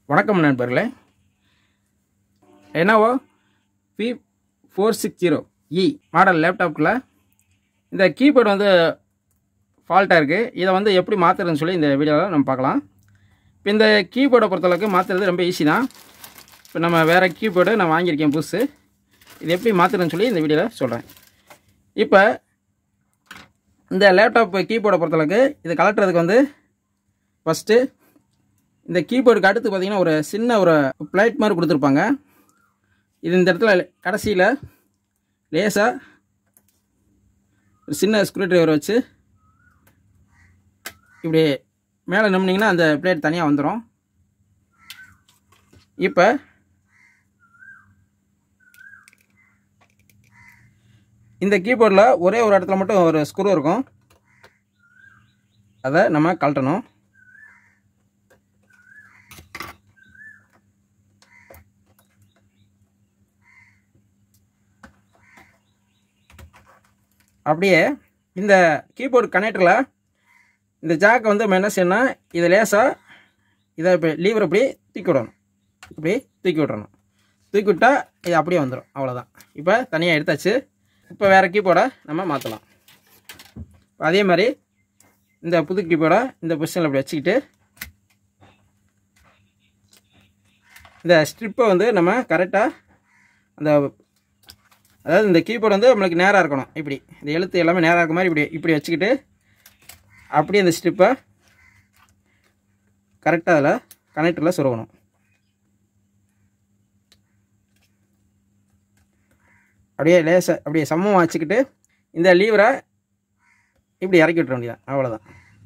வணக்கம் நண்பர்களே என்னவோ B four six zero E model லேப்டாப்பில் இந்த கீபோர்டு வந்து ஃபால்ட்டாக இருக்குது இதை வந்து எப்படி மாற்றுறதுன்னு சொல்லி இந்த வீடியோவில் நம்ம பார்க்கலாம் இப்போ இந்த கீபோர்டை பொறுத்தளவுக்கு மாற்றுறது ரொம்ப ஈஸி தான் இப்போ நம்ம வேறு கீபோர்டு நான் வாங்கியிருக்கேன் புதுசு இது எப்படி மாற்றுறதுன்னு சொல்லி இந்த வீடியோவில் சொல்கிறேன் இப்போ இந்த லேப்டாப் கீபோர்டை பொறுத்தளவுக்கு இது கலட்டுறதுக்கு வந்து ஃபஸ்ட்டு இந்த கீபோர்டுக்கு அடுத்து பார்த்தீங்கன்னா ஒரு சின்ன ஒரு பிளேட் மாதிரி கொடுத்துருப்பாங்க இது இந்த இடத்துல கடைசியில் லேசாக ஒரு சின்ன ஸ்க்ரூ ட்ரைவர் வச்சு இப்படி மேலே நம்பினீங்கன்னா அந்த பிளேட் தனியாக வந்துடும் இப்போ இந்த கீபோர்டில் ஒரே ஒரு இடத்துல மட்டும் ஒரு ஸ்க்ரூ இருக்கும் அதை நம்ம கழட்டணும் அப்படியே இந்த கீபோர்டு கனெக்டரில் இந்த ஜாக்கை வந்து நம்ம என்ன செய்யணும்னா இதை லேசாக இதை இப்போ லீவர் இப்படி தூக்கி விடணும் இப்படி தூக்கி விட்றணும் தூக்கி விட்டால் இது அப்படியே வந்துடும் அவ்வளோதான் இப்போ தனியாக எடுத்தாச்சு இப்போ வேறு கீபோர்டை நம்ம மாற்றலாம் அதே மாதிரி இந்த புது கீபோர்டை இந்த பொசிஷனில் இப்படி வச்சுக்கிட்டு இந்த ஸ்ட்ரிப்பை வந்து நம்ம கரெக்டாக அந்த அதாவது இந்த கீபோர்டு வந்து நம்மளுக்கு நேராக இருக்கணும் இப்படி இந்த எழுத்து எல்லாமே நேராக இருக்க மாதிரி இப்படி இப்படி வச்சுக்கிட்டு அப்படியே இந்த ஸ்ட்ரிப்பை கரெக்டாக அதில் கனெக்டரில் சொருகணும் அப்படியே லேசாக அப்படியே சமமாக வச்சுக்கிட்டு இந்த லீவரை இப்படி இறக்கி விட்டுற வேண்டியதான் அவ்வளோதான்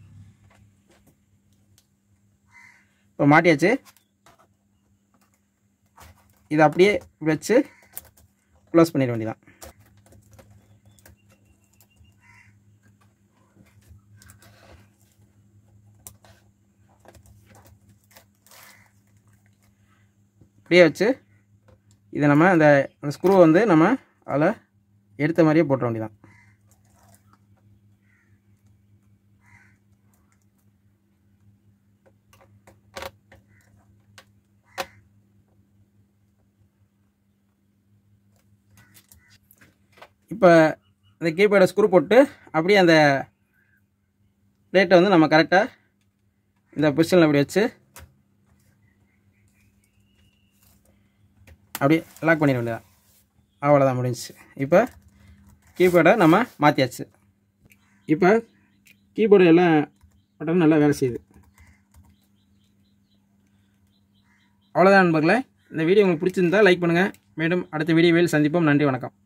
இப்போ மாட்டியாச்சு இதை அப்படியே வச்சு க்ளோஸ் பண்ணிட வேண்டியதான் அப்படியே வச்சு இதை நம்ம அந்த அந்த ஸ்க்ரூ வந்து நம்ம அதில் எடுத்த மாதிரியே போட்டுற வேண்டியதான் இப்போ இந்த கீபோர்டை ஸ்க்ரூ போட்டு அப்படியே அந்த பிளேட்டை வந்து நம்ம கரெக்டாக இந்த பொசிஷனில் அப்படி வச்சு அப்படியே லாக் பண்ணிட வேண்டியதான் அவ்வளோதான் முடிஞ்சிச்சு இப்போ கீபோர்டை நம்ம மாற்றியாச்சு இப்போ கீபோர்டு எல்லாம் பட்டன் நல்லா வேலை செய்யுது அவ்வளோதான் நண்பர்களே இந்த வீடியோ உங்களுக்கு பிடிச்சிருந்தா லைக் பண்ணுங்கள் மீண்டும் அடுத்த வீடியோவில் சந்திப்போம் நன்றி வணக்கம்